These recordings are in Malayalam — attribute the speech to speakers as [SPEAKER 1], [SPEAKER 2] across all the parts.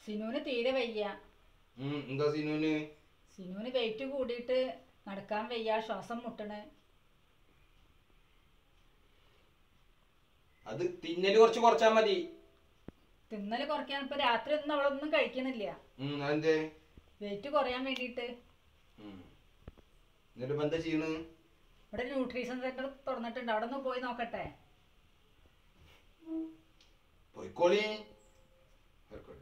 [SPEAKER 1] സിനുവിന് തീരെ വയ്യ
[SPEAKER 2] ഉം, എന്താ സിനുവിന്
[SPEAKER 1] സിനുവിന് വെയിറ്റ് കൂടിയിട്ട് നടക്കാൻ വയ്യ ശ്വാസം മുട്ടണ്
[SPEAKER 2] അത് തിന്നല് കുറച്ച് കുറച്ചാ മതി
[SPEAKER 1] തിന്നല് കുറയ്ക്കാൻ ഇപ്പൊ രാത്രി ഒന്നും അവളൊന്നും കഴിക്കണില്ല
[SPEAKER 2] ഉം, അതെന്തേ
[SPEAKER 1] വെയിറ്റ് കുറയാൻ വേണ്ടിയിട്ട്
[SPEAKER 2] ഉം. എന്നിട്ട് ഇപ്പൊ എന്താ ചെയ്യണ്
[SPEAKER 1] ഇവിടെ ന്യൂട്രീഷൻ സെന്റർ തുറന്നിട്ടുണ്ട് അവിടെ ഒന്ന് പോയി നോക്കട്ടെ
[SPEAKER 2] പോയിക്കോളി ആയിക്കോട്ടെ.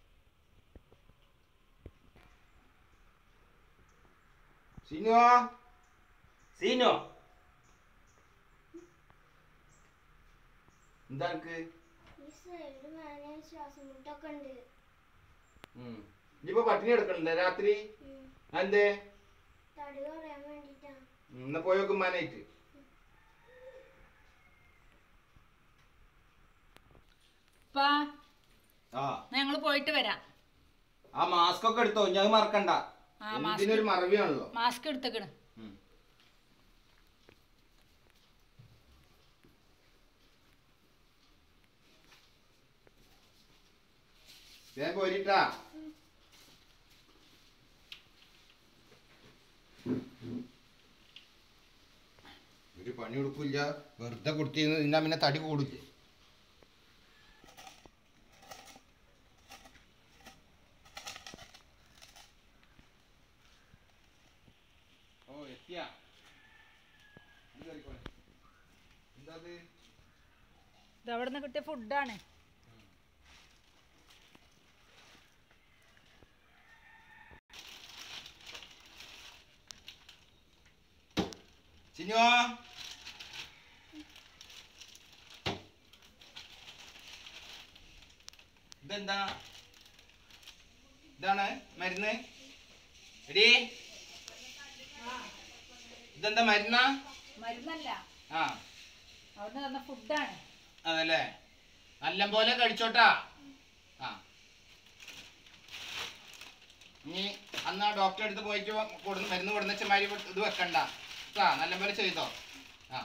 [SPEAKER 2] സിനു സിനു എന്താ എനിക്ക്
[SPEAKER 3] ഈ സൈഡ് വേദന ശ്വാസം മുട്ടൊക്കെ ഉണ്ട്
[SPEAKER 2] ഇനിയിപ്പോ പട്ടിണി എടുക്കണില്ലേ രാത്രി
[SPEAKER 3] ഉം.
[SPEAKER 2] എന്തേ
[SPEAKER 3] തടി കുറയാൻ വേണ്ടിട്ടാ
[SPEAKER 2] എന്നാ പോയോക്കും മാനായിട്ട്
[SPEAKER 1] ഇപ്പാ
[SPEAKER 2] ആ
[SPEAKER 1] ഞങ്ങൾ പോയിട്ട് വരാം
[SPEAKER 2] ആ മാസ്ക് ഒക്കെ എടുത്തോ ഞാൻ മറക്കണ്ട
[SPEAKER 1] ആ, mask.
[SPEAKER 2] എന്തിനൊരു മറവിയാണല്ലോ
[SPEAKER 1] മാസ്ക് എടുത്തേക്കണ്
[SPEAKER 2] ഉം. ഞാൻ പോരിട്ടാ ഒരു പണി കൊടുക്കില്ല വെറുതെ കൊടുത്തിരുന്നു നിന്നാ പിന്നെ തടി കൂടില്ലേ ഓ എത്തിയാ ഇത് കയറിക്കോളെ. എന്താ ഇത്?
[SPEAKER 1] ഇത് അവിടെ നിന്ന് കിട്ടിയ ഫുഡാണ്
[SPEAKER 2] ചിന്നുവാ ഇതെന്താ ഇതാണ് മരുന്ന് എടീ ഇതെന്താ മരുന്നാ
[SPEAKER 1] മരുന്നല്ല
[SPEAKER 2] ആ
[SPEAKER 1] അവിടെ തന്ന ഫുഡാണ്
[SPEAKER 2] അതല്ലേ നല്ല പോലെ കഴിച്ചോട്ടാ ആ ഇനി അന്ന് ആ ഡോക്ടറെ അടുത്ത് പോയിട്ട് കൊടുന്ന് മരുന്ന് കൊടുന്ന മാതിരി ഇത് വെക്കണ്ട ആ നല്ല പോലെ ചെയ്തോ ആ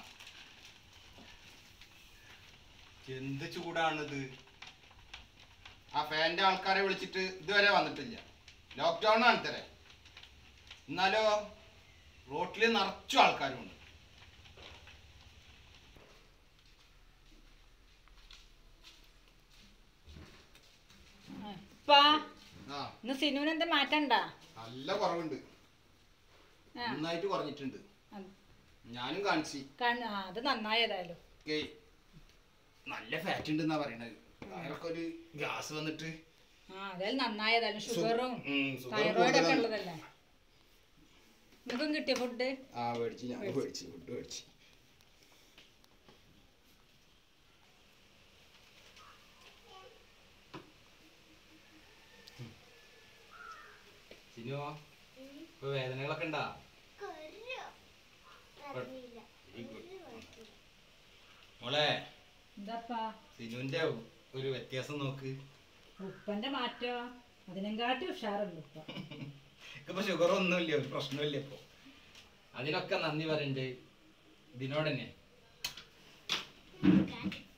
[SPEAKER 2] എന്ത് ചൂടാണിത് ആ ഫാൻ്റെ ആൾക്കാരെ വിളിച്ചിട്ട് ഇതുവരെ വന്നിട്ടില്ല ലോക്ക്ഡൗൺ ആണ് തരേ എന്നാലോ റോട്ടിൽ നിറച്ചു ആൾക്കാരുണ്ട്
[SPEAKER 1] ഇപ്പാ
[SPEAKER 2] ആ
[SPEAKER 1] ഇന്ന് സിനുവിന് എന്താ മാറ്റണ്ട
[SPEAKER 2] നല്ല കുറവുണ്ട്
[SPEAKER 1] ആ.
[SPEAKER 2] നന്നായിട്ട് കുറഞ്ഞിട്ടുണ്ട് ഞാനും കാണിച്ചു
[SPEAKER 1] അത് നന്നായി ഏതായാലും
[SPEAKER 2] ഏയ് നല്ല ഫാറ്റ് ഉണ്ടെന്നാ പറയണത് അയാൾക്ക് ഒരു ഗ്യാസ് വന്നിട്ട്
[SPEAKER 1] ആ അതായാലും നന്നായി ഏതായാലും ഷുഗറും
[SPEAKER 2] ഉം, sugar
[SPEAKER 1] തൈറോയിഡ് ഒക്കെ
[SPEAKER 2] കൂടുതലാണ്.
[SPEAKER 1] ഉള്ളതല്ലേ നിങ്ങൾക്കും കിട്ടിയ ഫുഡ്
[SPEAKER 2] ആ മേടിച്ച് ഞാൻ മേടിച്ച് ഫുഡ് മേടിച്ച് സിനുവോ ഇപ്പൊ വേദനകളൊക്കെ ഉണ്ടാ
[SPEAKER 3] കൊല്ലോ അറിയില്ല
[SPEAKER 2] Very good. മോളെ
[SPEAKER 1] എന്താപ്പാ
[SPEAKER 2] സിനുവിന്റെ ഒരു വ്യത്യാസം നോക്ക്
[SPEAKER 1] ഉപ്പന്റെ മാറ്റോ അതിനെങ്കാട്ടി ഉഷാറുണ്ട് ഇപ്പൊ
[SPEAKER 2] ഇപ്പൊ ഷുഗർ ഒന്നുമില്ല ഒരു പ്രശ്നമില്ല ഇപ്പൊ അതിനൊക്കെ നന്ദി പറയണ്ട് ഇതിനോട് തന്നെ
[SPEAKER 3] കാറ്റ്